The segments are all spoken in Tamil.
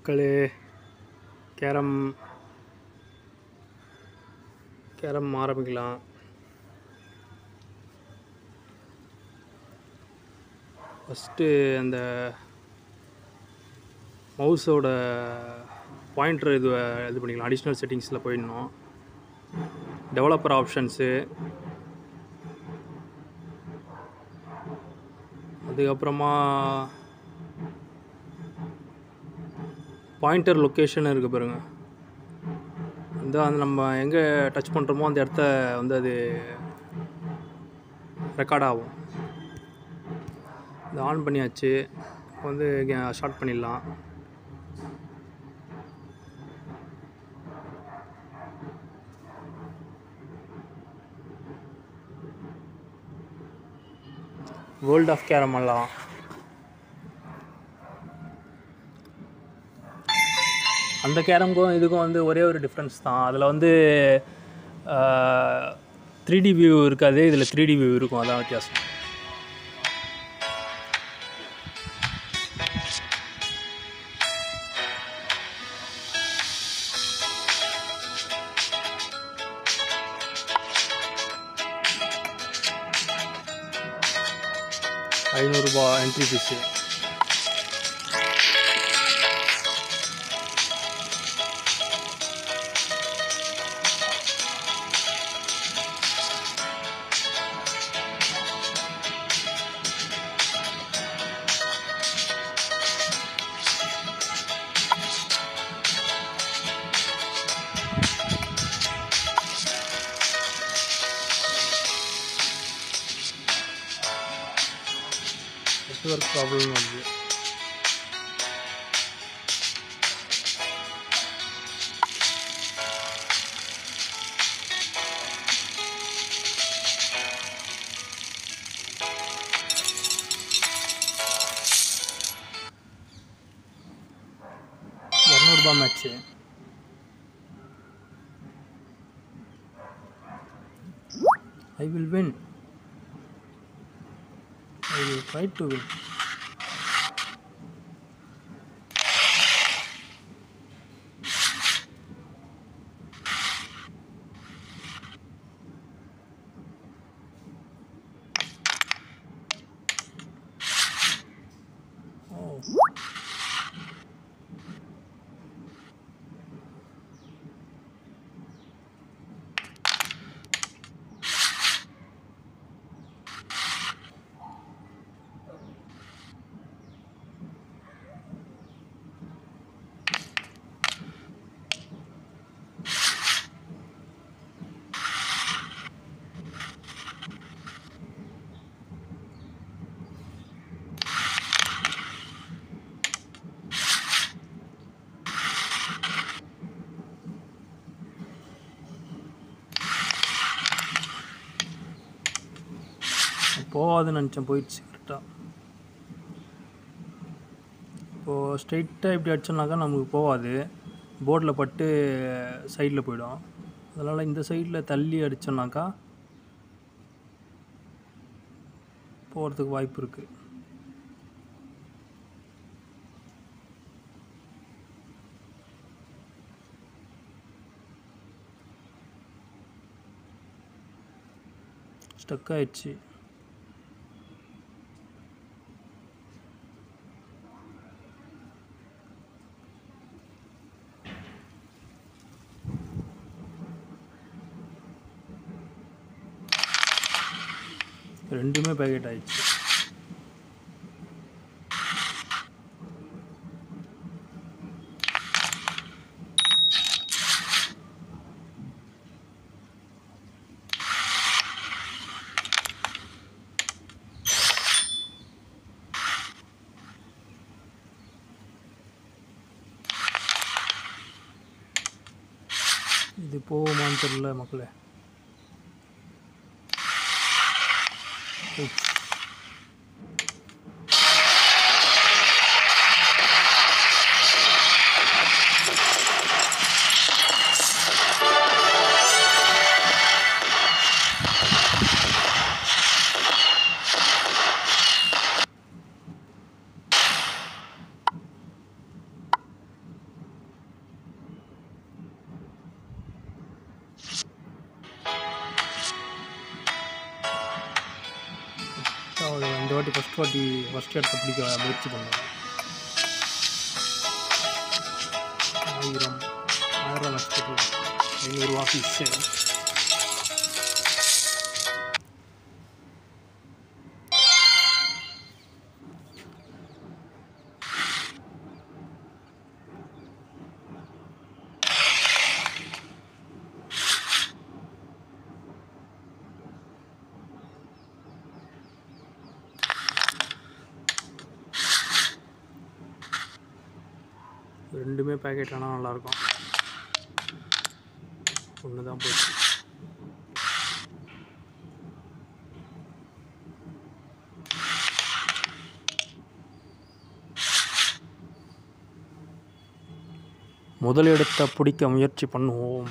மக்களே கேரம் கேரம் ஆரம்பிக்கலாம் ஃபஸ்ட்டு அந்த மவுஸோட பாயிண்டர் இது இது பண்ணிக்கலாம் அடிஷ்னல் செட்டிங்ஸில் போயிடணும் டெவலப்பர் ஆப்ஷன்ஸு அதுக்கப்புறமா பாயிண்டர் லொக்கேஷன் இருக்குது பாருங்க வந்து அந்த நம்ம எங்கே டச் பண்ணுறோமோ அந்த இடத்த வந்து அது ரெக்கார்ட் ஆகும் இது ஆன் பண்ணியாச்சு இப்போ வந்து ஸ்டார்ட் பண்ணிடலாம் வேர்ல்ட் ஆஃப் கேரம் எல்லாம் அந்த கேரம்க்கும் இதுக்கும் வந்து ஒரே ஒரு டிஃப்ரென்ஸ் தான் அதில் வந்து த்ரீ டி வியூ இருக்காது இதில் த்ரீ டி வியூ இருக்கும் அதான் வித்தியாசம் ஐநூறுரூபா என்ட்ரி ஃபீஸு நெட்ஒர்க் ப்ராப்ளம் வருது இரநூறுபா match I will win I will try to win. Oh. போகாதுன்னு நினச்சேன் போயிடுச்சு கரெக்டாக இப்போது ஸ்ட்ரைட்டாக இப்படி அடிச்சோம்னாக்கா நமக்கு போகாது போர்டில் பட்டு சைடில் போயிடும் அதனால் இந்த சைடில் தள்ளி அடித்தோம்னாக்கா போகிறதுக்கு வாய்ப்பு இருக்குது ஸ்டக் ஆயிடுச்சு ரெண்டுமே பேக்கெட் ஆயிடுச்சு இது போகுமான்னு தெரியல மக்களே உப். வாட்டி ஃபஸ்ட் வாட்டி ஃபஸ்ட் இடத்த பிடிக்க முயற்சி பண்ணேன் ஆயிரம் ஆயிரம் லட்சத்துக்கு ஐநூறுரூவா ஃபீஸு ரெண்டுமே பேக்கெட் ஆனால் நல்லாயிருக்கும் ஒன்று தான் போச்சு முதல் இடத்தை பிடிக்க முயற்சி பண்ணுவோம்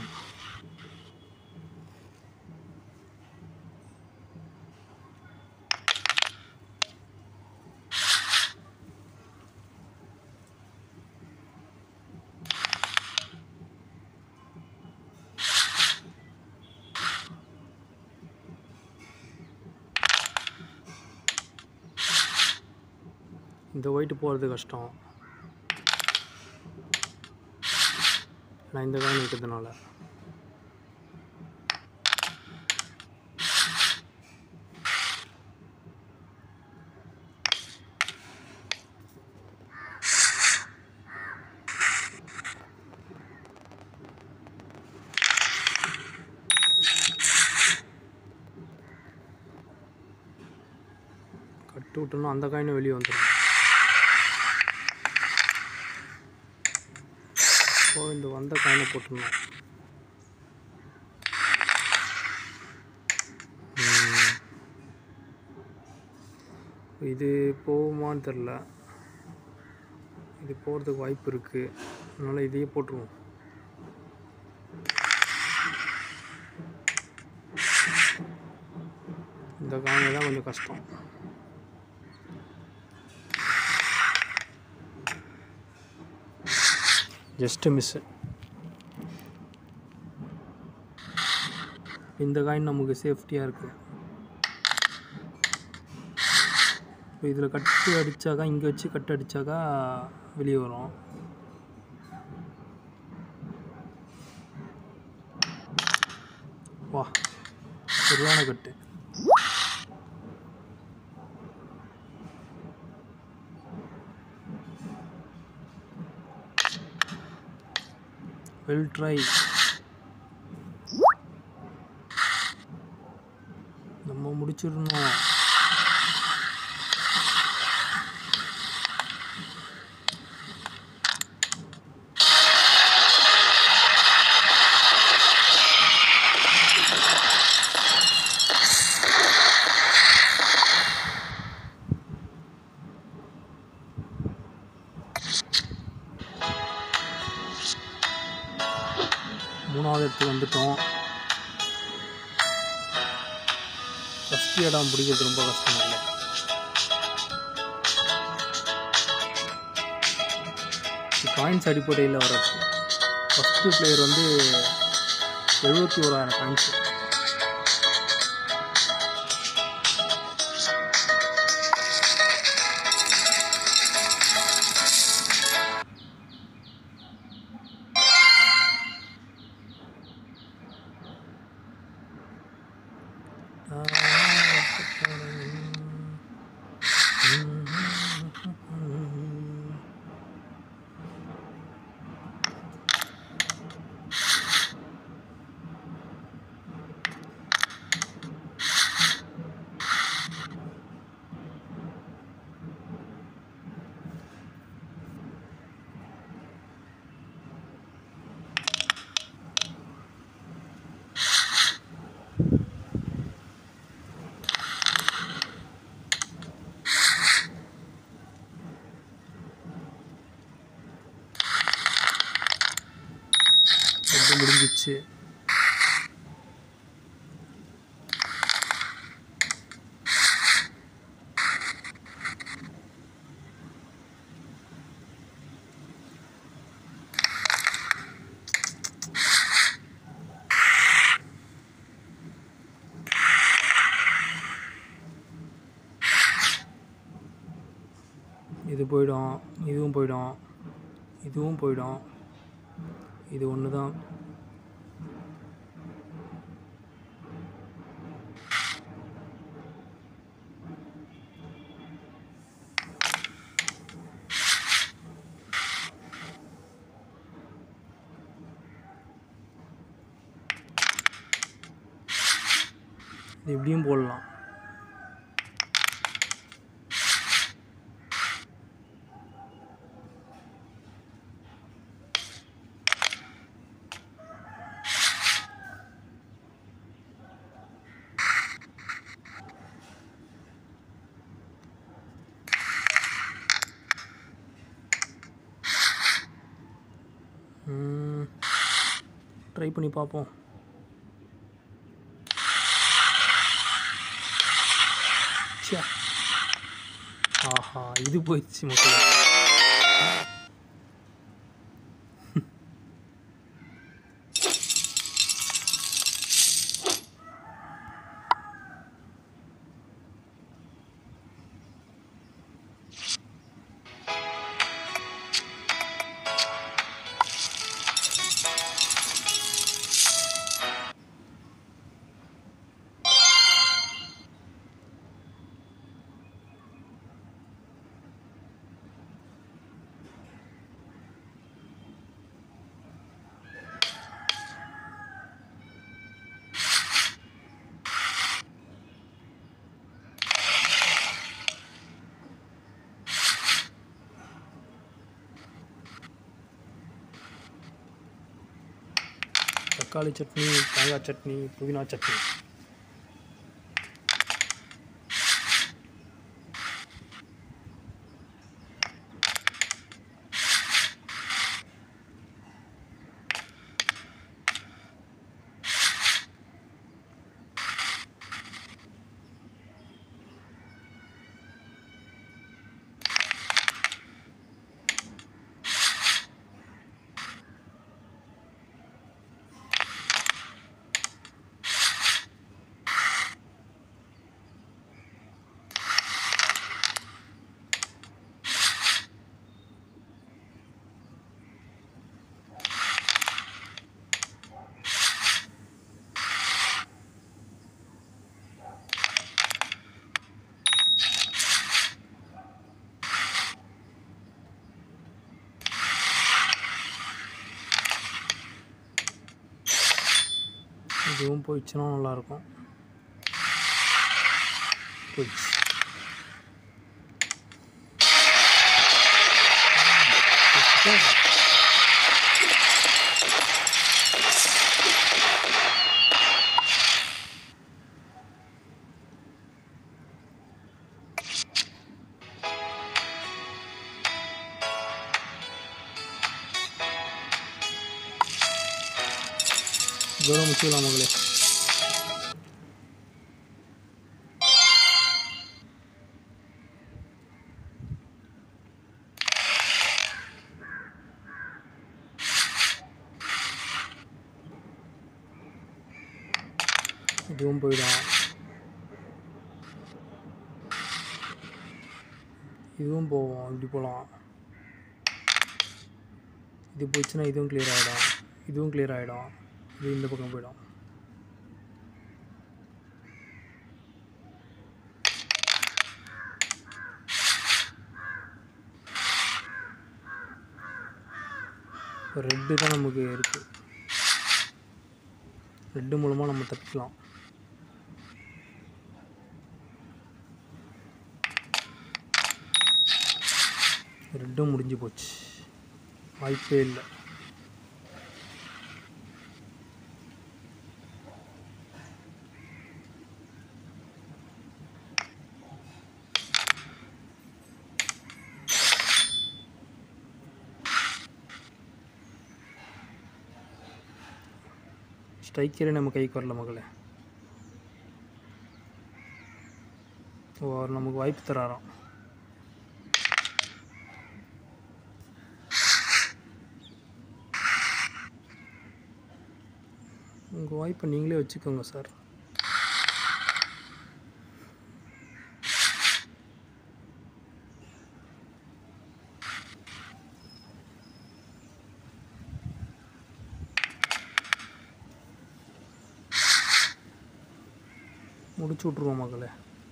இந்த ஒயிட்டு போகிறது கஷ்டம் நான் இந்த காயின் இருக்கிறதுனால கட்டு விட்டோம்னா அந்த காயினும் வெளியே வந்துடும் ஸோ இந்த வந்த காயினை போட்டுடணும் ம். இது போகுமான்னு தெரில இது போகிறதுக்கு வாய்ப்பு இருக்குது அதனால் இதையே போட்டுருவோம் இந்த காயினை தான் கொஞ்சம் கஷ்டம் ஜஸ்ட்டு மிஸ்ஸு இந்த காயின் நமக்கு சேஃப்டியாக இருக்குது இப்போ இதில் கட்டு அடித்தாக்கா இங்கே வச்சு கட்டு அடித்தாக்கா வெளியே வரும் வா சரியான கட்டு வெல் ட்ரை நம்ம முடிச்சிடணும் மூணாவது இடத்துக்கு வந்துட்டோம் ஃபஸ்ட் இடம் பிடிக்கிறது ரொம்ப கஷ்டம் இல்லை காயின்ஸ் அடிப்படையில் வர ஃபஸ்ட்டு பிளேயர் வந்து எழுபத்தி ஓராயிரம் காயின்ஸ் ரெண்டு முடிஞ்சிச்சு இது போயிடும் இதுவும் போயிடும் இதுவும் போயிடும் இது ஒன்று தான் இது இப்படியும் போடலாம் ட்ரை பண்ணி பார்ப்போம் ச்சே. ஆஹா இது போயிடுச்சு மக்களே தக்காளி சட்னி தேங்காய் சட்னி புதினா சட்னி இதுவும் போயிடுச்சுன்னா நல்லாயிருக்கும் போயிடுச்சு இதோட முடிச்சுக்கலாம் மகளே இதுவும் போயிடும் இதுவும் போவோம் இப்படி போகலாம் இது போச்சுன்னா இதுவும் clear ஆகிடும் இதுவும் clear ஆகிடும் இது இந்த பக்கம் போயிடும் ரெட்டு தான் நமக்கு இருக்குது ரெட்டு மூலமாக நம்ம தப்பிக்கலாம் ரெட்டும் முடிஞ்சு போச்சு வாய்ப்பே இல்லை ஸ்ட்ரைக்கரே நம்ம கைக்கு வரல மகளே ஓ அவர் நமக்கு வாய்ப்பு தராராம் உங்கள் வாய்ப்பை நீங்களே வச்சுக்கோங்க சார் முடிச்சு விட்ருவோம் மக்களே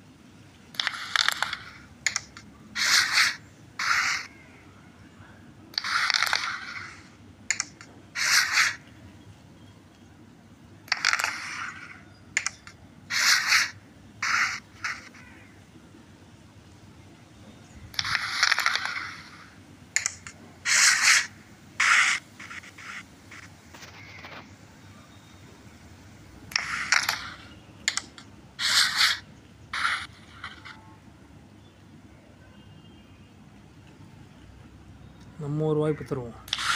நம்ம ஒரு வாய்ப்பு தருவோம்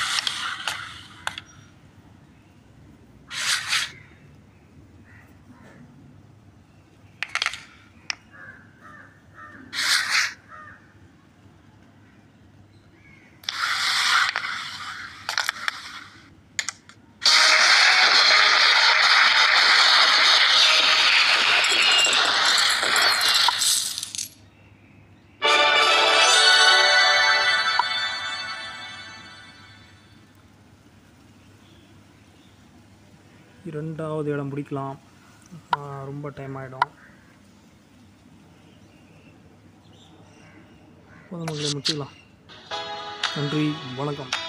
இரண்டாவது இடம் பிடிக்கலாம் ஆ, ரொம்ப டைம் ஆகிடும் பொதுமக்களை முடிச்சுக்கலாம் நன்றி வணக்கம்